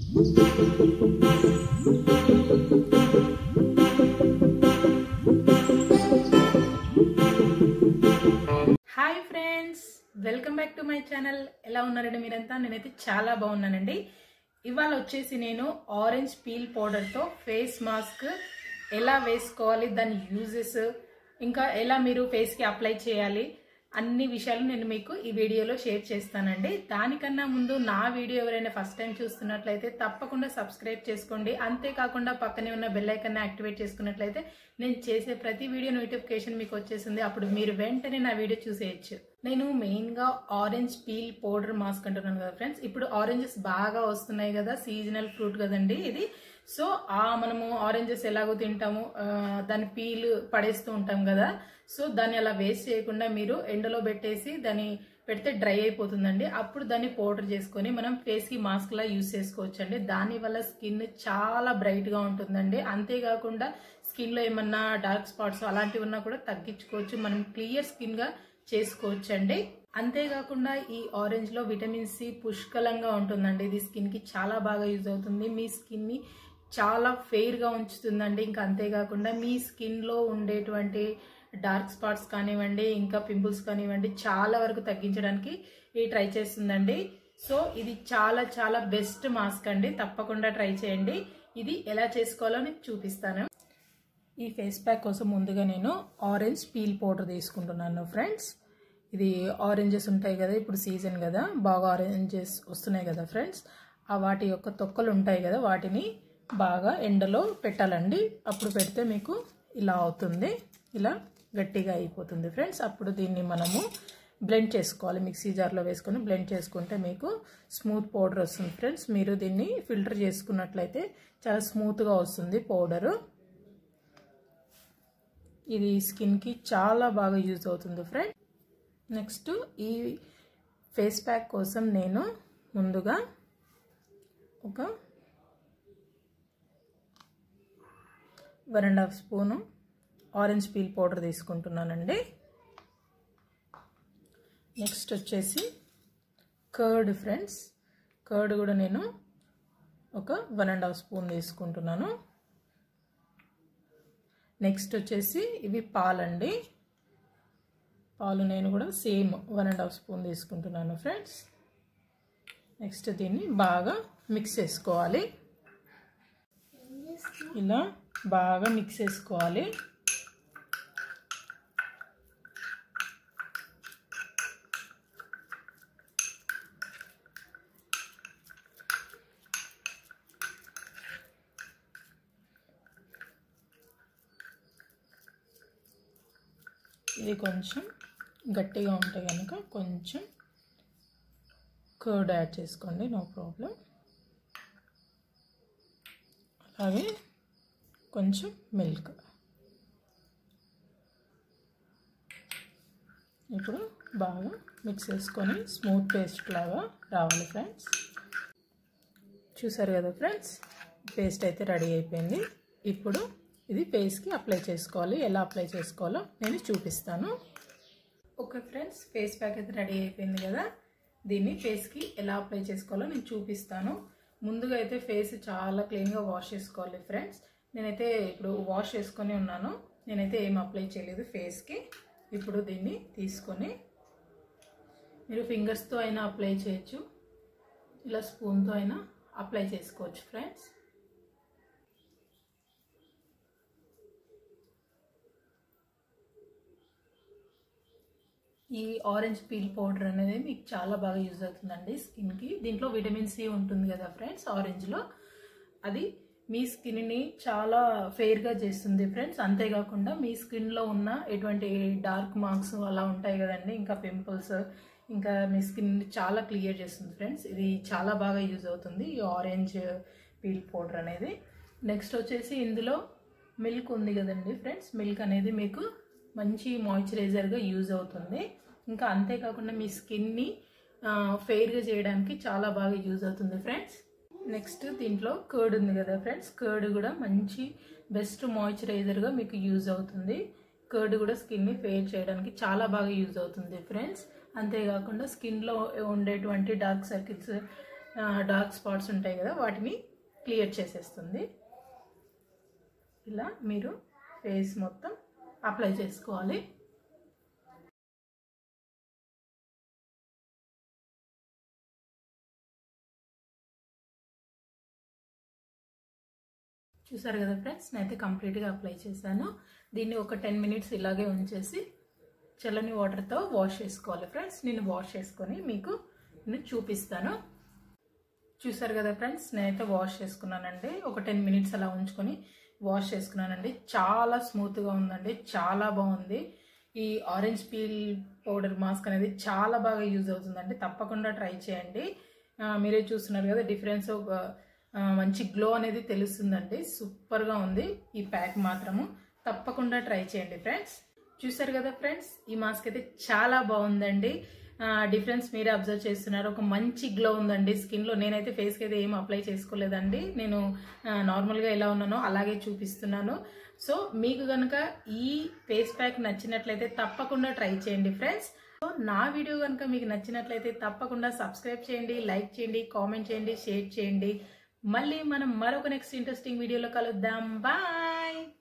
hi friends welcome back to my channel ఎలా ఉన్నారండి మీరంతా నేనైతే చాలా బాగున్నానండి ఇవాళ వచ్చేసి నేను ఆరెంజ్ పీల్ పౌడర్తో ఫేస్ మాస్క్ ఎలా వేసుకోవాలి దాని యూజెస్ ఇంకా ఎలా మీరు ఫేస్కి అప్లై చేయాలి అన్ని విషయాలు నేను మీకు ఈ వీడియోలో షేర్ చేస్తానండి దానికన్నా ముందు నా వీడియో ఎవరైనా ఫస్ట్ టైం చూస్తున్నట్లయితే తప్పకుండా సబ్స్క్రైబ్ చేసుకోండి అంతేకాకుండా పక్కనే ఉన్న బెల్ ఐకాన్ని యాక్టివేట్ చేసుకున్నట్లయితే నేను చేసే ప్రతి వీడియో నోటిఫికేషన్ మీకు వచ్చేసింది అప్పుడు మీరు వెంటనే నా వీడియో చూసేయచ్చు నేను మెయిన్గా ఆరెంజ్ పీల్ పౌడర్ మాస్క్ అంటున్నాను కదా ఫ్రెండ్స్ ఇప్పుడు ఆరెంజెస్ బాగా వస్తున్నాయి కదా సీజనల్ ఫ్రూట్ కదండి ఇది సో ఆ మనము ఆరెంజెస్ ఎలాగో తింటాము ఆ, దాని పీల్ పడేస్తూ ఉంటాం కదా సో దాన్ని అలా వేస్ట్ చేయకుండా మీరు ఎండలో పెట్టేసి దాన్ని పెడితే డ్రై అయిపోతుందండి అప్పుడు దాన్ని పౌడర్ చేసుకొని మనం ఫేస్కి మాస్క్ లా యూస్ చేసుకోవచ్చు అండి దానివల్ల స్కిన్ చాలా బ్రైట్ గా ఉంటుందండి అంతేకాకుండా స్కిన్ లో ఏమన్నా డార్క్ స్పాట్స్ అలాంటివి ఉన్నా కూడా తగ్గించుకోవచ్చు మనం క్లియర్ స్కిన్ గా చేసుకోవచ్చు అండి అంతేకాకుండా ఈ ఆరెంజ్ లో విటమిన్ సి పుష్కలంగా ఉంటుందండి ఇది స్కిన్ కి చాలా బాగా యూజ్ అవుతుంది మీ స్కిన్ ని చాలా ఫెయిర్ గా ఉంచుతుందండి ఇంకా అంతేకాకుండా మీ స్కిన్ లో ఉండేటువంటి డార్క్ స్పాట్స్ కానివ్వండి ఇంకా పింపుల్స్ కానివ్వండి చాలా వరకు తగ్గించడానికి ఇది ట్రై చేస్తుందండి సో ఇది చాలా చాలా బెస్ట్ మాస్క్ అండి తప్పకుండా ట్రై చేయండి ఇది ఎలా చేసుకోవాలో నేను చూపిస్తాను ఈ ఫేస్ ప్యాక్ కోసం ముందుగా నేను ఆరెంజ్ పీల్ పౌడర్ తీసుకుంటున్నాను ఫ్రెండ్స్ ఇది ఆరెంజెస్ ఉంటాయి కదా ఇప్పుడు సీజన్ కదా బాగా ఆరెంజెస్ వస్తున్నాయి కదా ఫ్రెండ్స్ ఆ వాటి యొక్క తొక్కలు ఉంటాయి కదా వాటిని బాగా ఎండలో పెట్టాలండి అప్పుడు పెడితే మీకు ఇలా అవుతుంది ఇలా గట్టిగా అయిపోతుంది ఫ్రెండ్స్ అప్పుడు దీన్ని మనము బ్లెండ్ చేసుకోవాలి మిక్సీ జార్లో వేసుకొని బ్లెండ్ చేసుకుంటే మీకు స్మూత్ పౌడర్ వస్తుంది ఫ్రెండ్స్ మీరు దీన్ని ఫిల్టర్ చేసుకున్నట్లయితే చాలా స్మూత్గా వస్తుంది పౌడరు ఇది స్కిన్కి చాలా బాగా యూజ్ అవుతుంది ఫ్రెండ్ నెక్స్ట్ ఈ ఫేస్ ప్యాక్ కోసం నేను ముందుగా ఒక one and half spoon orange peel powder తీసుకుంటున్నానండి నెక్స్ట్ వచ్చేసి కర్డ్ ఫ్రెండ్స్ కర్డ్ కూడా నేను ఒక వన్ అండ్ హాఫ్ స్పూన్ తీసుకుంటున్నాను నెక్స్ట్ వచ్చేసి ఇవి పాలండి పాలు నేను కూడా same one and half spoon తీసుకుంటున్నాను ఫ్రెండ్స్ నెక్స్ట్ దీన్ని బాగా మిక్స్ చేసుకోవాలి ఇలా బాగా మిక్స్ చేసుకోవాలి ఇది కొంచెం గట్టిగా ఉంటే కనుక కొంచెం కర్డ్ యాడ్ చేసుకోండి నో ప్రాబ్లం అలాగే కొంచెం మిల్క్ ఇప్పుడు బాగా మిక్స్ చేసుకొని స్మూత్ పేస్ట్ లాగా రావాలి ఫ్రెండ్స్ చూసారు కదా ఫ్రెండ్స్ పేస్ట్ అయితే రెడీ అయిపోయింది ఇప్పుడు ఇది ఫేస్కి అప్లై చేసుకోవాలి ఎలా అప్లై చేసుకోవాలో నేను చూపిస్తాను ఓకే ఫ్రెండ్స్ ఫేస్ ప్యాక్ అయితే రెడీ అయిపోయింది కదా దీన్ని ఫేస్కి ఎలా అప్లై చేసుకోవాలో నేను చూపిస్తాను ముందుగా అయితే ఫేస్ చాలా క్లీన్గా వాష్ చేసుకోవాలి ఫ్రెండ్స్ నేనైతే ఇప్పుడు వాష్ చేసుకొని ఉన్నాను నేనైతే ఏం అప్లై చేయలేదు ఫేస్కి ఇప్పుడు దీన్ని తీసుకొని మీరు ఫింగర్స్తో అయినా అప్లై చేయొచ్చు ఇలా స్పూన్తో అయినా అప్లై చేసుకోవచ్చు ఫ్రెండ్స్ ఈ ఆరెంజ్ పీల్ పౌడర్ అనేది మీకు చాలా బాగా యూజ్ అవుతుందండి స్కిన్కి దీంట్లో విటమిన్ సి ఉంటుంది కదా ఫ్రెండ్స్ ఆరెంజ్లో అది మీ స్కిన్ని చాలా ఫెయిర్గా చేస్తుంది ఫ్రెండ్స్ అంతేకాకుండా మీ స్కిన్లో ఉన్న ఎటువంటి డార్క్ మార్క్స్ అలా ఉంటాయి కదండి ఇంకా పింపుల్స్ ఇంకా మీ స్కిన్ చాలా క్లియర్ చేస్తుంది ఫ్రెండ్స్ ఇది చాలా బాగా యూజ్ అవుతుంది ఈ ఆరెంజ్ పీల్ పౌడర్ అనేది నెక్స్ట్ వచ్చేసి ఇందులో మిల్క్ ఉంది కదండి ఫ్రెండ్స్ మిల్క్ అనేది మీకు మంచి మాయిశ్చరైజర్గా యూజ్ అవుతుంది ఇంకా అంతేకాకుండా మీ స్కిన్ని ఫెయిర్గా చేయడానికి చాలా బాగా యూజ్ అవుతుంది ఫ్రెండ్స్ నెక్స్ట్ దీంట్లో కర్డ్ ఉంది కదా ఫ్రెండ్స్ కర్డ్ కూడా మంచి బెస్ట్ మాయిశ్చరైజర్గా మీకు యూజ్ అవుతుంది కర్డ్ కూడా స్కిన్ని ఫెయిర్ చేయడానికి చాలా బాగా యూజ్ అవుతుంది ఫ్రెండ్స్ అంతేకాకుండా స్కిన్లో ఉండేటువంటి డార్క్ సర్కిల్స్ డార్క్ స్పాట్స్ ఉంటాయి కదా వాటిని క్లియర్ చేసేస్తుంది ఇలా మీరు ఫేస్ మొత్తం అప్లై చేసుకోవాలి చూసారు కదా ఫ్రెండ్స్ నేనైతే కంప్లీట్గా అప్లై చేశాను దీన్ని ఒక టెన్ మినిట్స్ ఇలాగే ఉంచేసి చల్లని వాటర్తో వాష్ చేసుకోవాలి ఫ్రెండ్స్ నేను వాష్ చేసుకొని మీకు నేను చూపిస్తాను చూసారు కదా ఫ్రెండ్స్ నేనైతే వాష్ చేసుకున్నానండి ఒక టెన్ మినిట్స్ అలా ఉంచుకొని వాష్ చేసుకున్నానండి చాలా స్మూత్గా ఉందండి చాలా బాగుంది ఈ ఆరెంజ్ పీల్ పౌడర్ మాస్క్ అనేది చాలా బాగా యూజ్ అవుతుందండి తప్పకుండా ట్రై చేయండి మీరే చూస్తున్నారు కదా డిఫరెన్స్ ఒక మంచి గ్లో అనేది తెలుస్తుందండి సూపర్గా ఉంది ఈ ప్యాక్ మాత్రము తప్పకుండా ట్రై చేయండి ఫ్రెండ్స్ చూసారు కదా ఫ్రెండ్స్ ఈ మాస్క్ అయితే చాలా బాగుందండి డిఫరెన్స్ మీరే అబ్జర్వ్ చేస్తున్నారు ఒక మంచి గ్లో ఉందండి స్కిన్లో నేనైతే ఫేస్కి అయితే ఏం అప్లై చేసుకోలేదండి నేను నార్మల్గా ఎలా ఉన్నానో అలాగే చూపిస్తున్నాను సో మీకు కనుక ఈ ఫేస్ ప్యాక్ నచ్చినట్లయితే తప్పకుండా ట్రై చేయండి ఫ్రెండ్స్ సో నా వీడియో కనుక మీకు నచ్చినట్లయితే తప్పకుండా సబ్స్క్రైబ్ చేయండి లైక్ చేయండి కామెంట్ చేయండి షేర్ చేయండి మళ్ళీ మనం మరొక నెక్స్ట్ ఇంట్రెస్టింగ్ వీడియోలో కలుద్దాం బాయ్